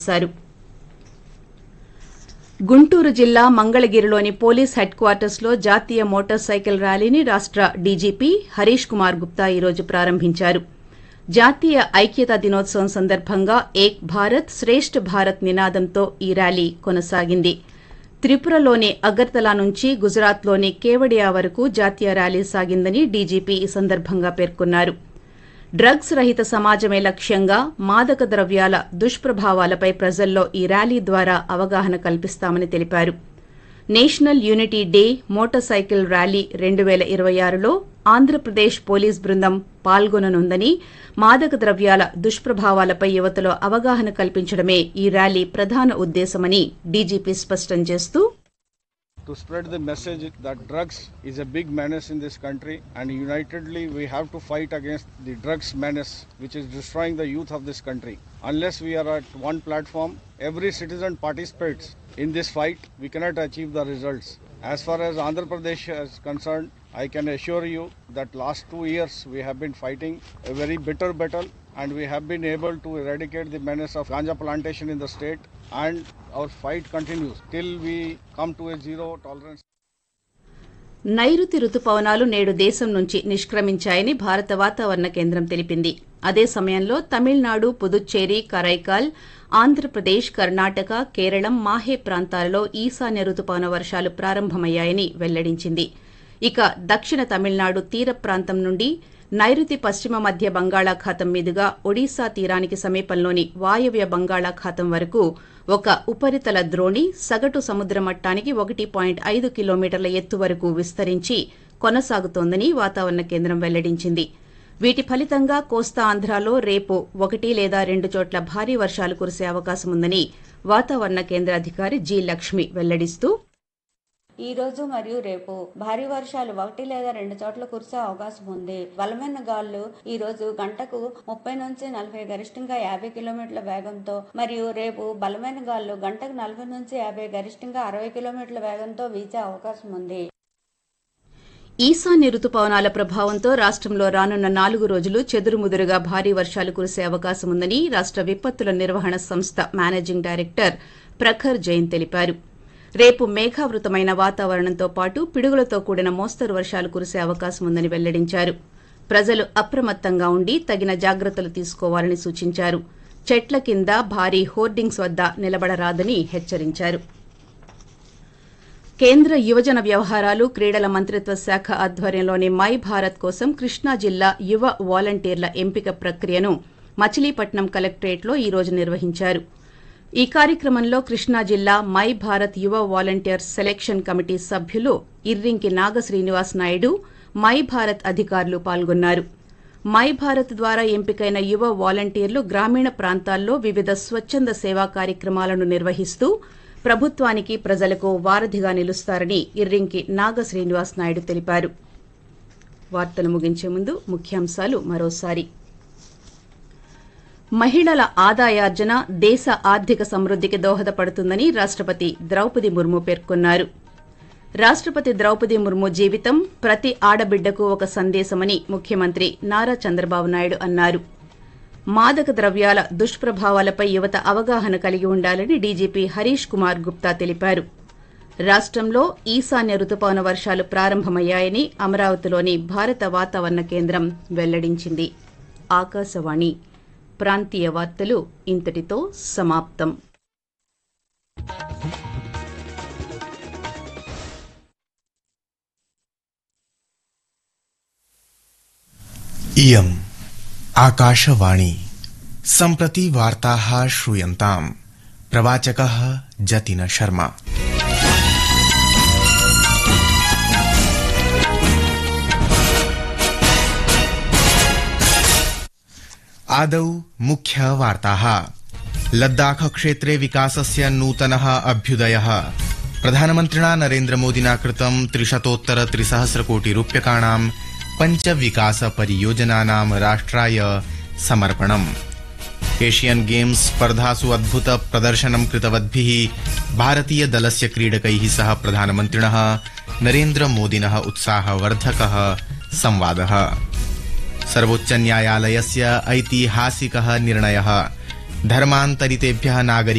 చేశారు గుంటూరు జిల్లా మంగళగిరిలోని పోలీస్ హెడ్ క్వార్టర్స్ లో జాతీయ మోటార్ సైకిల్ ర్యాలీని రాష్ట డీజీపీ హరీష్ కుమార్ గుప్తా ఈరోజు ప్రారంభించారు జాతీయ ఐక్యతా దినోత్సవం సందర్భంగా ఏక్ భారత్ శ్రేష్ఠ భారత్ నినాదంతో ఈ ర్యాలీ కొనసాగింది త్రిపురలోని అగర్తలా నుంచి గుజరాత్లోని కేవడియా వరకు జాతీయ ర్యాలీ సాగిందని డీజీపీ ఈ సందర్భంగా పేర్కొన్నారు డ్రగ్స్ రహిత సమాజమే లక్ష్యంగా మాదక ద్రవ్యాల దుష్ప్రభావాలపై ప్రజల్లో ఈ ర్యాలీ ద్వారా అవగాహన కల్పిస్తామని తెలిపారు national unity day motorcycle rally రెండు పేల ఇరవై ఆరులో ఆంధ్రప్రదేశ్ పోలీస్ బృందం పాల్గొననుందని మాదక ద్రవ్యాల దుష్ప్రభావాలపై యువతలో అవగాహన కల్పించడమే ఈ ర్యాలీ ప్రధాన ఉద్దేశమని డీజీపీ స్పష్టం చేస్తూ to spread the message that drugs is a big menace in this country and unitedly we have to fight against the drugs menace which is destroying the youth of this country. Unless we are at one platform, every citizen participates in this fight, we cannot achieve the results. As far as Andhra Pradesh is concerned, I can assure you that last two years we have been fighting a very bitter battle and we have been able to eradicate the menace of ganja plantation in the state and our fight continues till we come to a zero tolerance. నైరుతి రుతుపవనాలు నేడు దేశం నుంచి నిష్క్రమించాయని భారత వాతావరణ కేంద్రం తెలిపింది అదే సమయంలో తమిళనాడు పుదుచ్చేరి కరైకాల్ ఆంధ్రప్రదేశ్ కర్ణాటక కేరళం మాహే ప్రాంతాలలో ఈశాన్య రుతుపవన వర్షాలు ప్రారంభమయ్యాయని వెల్లడించింది ఇక దక్షిణ తమిళనాడు తీర ప్రాంతం నుండి నైరుతి పశ్చిమ మధ్య బంగాళాఖాతం మీదుగా ఒడిశా తీరానికి సమీపంలోని వాయవ్య బంగాళాఖాతం వరకు ఒక ఉపరితల ద్రోణి సగటు సముద్ర మట్టానికి ఒకటి పాయింట్ ఐదు కిలోమీటర్ల ఎత్తు వరకు విస్తరించి కొనసాగుతోందని వాతావరణ కేంద్రం వెల్లడించింది వీటి ఫలితంగా కోస్తా ఆంధ్రాలో రేపు ఒకటి లేదా రెండు చోట్ల భారీ వర్షాలు కురిసే అవకాశం ఉందని వాతావరణ కేంద్ర అధికారి జి లక్ష్మి వెల్లడిస్తూ ఈ రోజు మరియు రేపు భారీ వర్షాలు ఒకటి లేదా రెండు చోట్ల కురిసే అవకాశం ఉంది బలమైన గాలులు ఈ రోజు గంటకు ముప్పై నుంచి నలభై గరిష్టంగా యాభై కిలోమీటర్ల వేగంతో మరియు రేపు బలమైన గాలులు గంటకు నలభై నుంచి యాభై గరిష్టంగా అరవై కిలోమీటర్ల వేగంతో వీచే అవకాశం ఉంది ఈశాన్య రుతుపవనాల ప్రభావంతో రాష్టంలో రానున్న నాలుగు రోజులు చెదురుముదురుగా భారీ వర్షాలు కురిసే అవకాశం ఉందని రాష్ట విపత్తుల నిర్వహణ సంస్థ మేనేజింగ్ డైరెక్టర్ ప్రఖర్ జైన్ తెలిపారు రేపు మేఘావృతమైన వాతావరణంతో పాటు పిడుగులతో కూడిన మోస్తరు వర్షాలు కురిసే అవకాశం ఉందని వెల్లడించారు ప్రజలు అప్రమత్తంగా ఉండి తగిన జాగ్రత్తలు తీసుకోవాలని సూచించారు చెట్ల కింద భారీ హోర్డింగ్స్ వద్ద నిలబడరాదని హెచ్చరించారు కేంద్ర యువజన వ్యవహారాలు క్రీడల మంత్రిత్వ శాఖ ఆధ్వర్యంలోని మై భారత్ కోసం కృష్ణా జిల్లా యువ వాలంటీర్ల ఎంపిక ప్రక్రియను మచిలీపట్నం కలెక్టరేట్లో ఈ రోజు నిర్వహించారు ఈ కార్యక్రమంలో కృష్ణా జిల్లా మై భారత్ యువ వాలంటీర్ సెలక్షన్ కమిటీ సభ్యులు ఇర్రింకి నాగ శ్రీనివాస్ నాయుడు మై భారత్ అధికారులు పాల్గొన్నారు మై భారత్ ద్వారా ఎంపికైన యువ వాలంటీర్లు గ్రామీణ ప్రాంతాల్లో వివిధ స్వచ్ఛంద సేవా కార్యక్రమాలను నిర్వహిస్తూ ప్రభుత్వానికి ప్రజలకు వారధిగా నిలుస్తారని ఇర్రింకి నాగ శ్రీనివాస్ నాయుడు తెలిపారు వార్తలు ముగించే ముందు ముఖ్యాంశాలు మరోసారి మహిళల ఆదాయార్జన దేశ ఆర్థిక సమృద్ధికి దోహదపడుతుందని రాష్టపతి ద్రౌపది ముర్ము పేర్కొన్నారు రాష్టపతి ద్రౌపది ముర్ము జీవితం ప్రతి ఆడబిడ్డకు ఒక సందేశమని ముఖ్యమంత్రి నారా చంద్రబాబు నాయుడు అన్నారు మాదక ద్రవ్యాల దుష్ప్రభావాలపై యువత అవగాహన కలిగి ఉండాలని డీజీపీ హరీష్ కుమార్ గుప్తా తెలిపారు రాష్టంలో ఈశాన్య రుతుపవన వర్షాలు ప్రారంభమయ్యాయని అమరావతిలోని భారత వాతావరణ కేంద్రం వెల్లడించింది ఆకాశవాణి ప్రాంతీయ వార్తలు ఇంతటితో సమాప్తం इयम् आकाशवाणी सम्प्रति वार्ताः श्रूयन्ताम् प्रवाचकः जतिन शर्मा आदौ मुख्यवार्ताः लद्दाख क्षेत्रे विकासस्य नूतनः अभ्युदयः प्रधानमन्त्रिणा नरेन्द्रमोदिना कृतं त्रिशतोत्तर त्रिसहस्र कोटि रूप्यकाणां पञ्च विकास परियोजनानां राष्ट्राय समर्पणम् एशियन गेम्स स्पर्धासु अद्भुत प्रदर्शनं कृतवद्भिः भारतीय दलस्य क्रीडकैः सह प्रधानमन्त्रिणः नरेन्द्र मोदिनः उत्साहवर्धकः संवादः सर्वोच्च न्यायालयस्य ऐतिहासिकः निर्णयः धर्मान्तरितेभ्यः नागरिक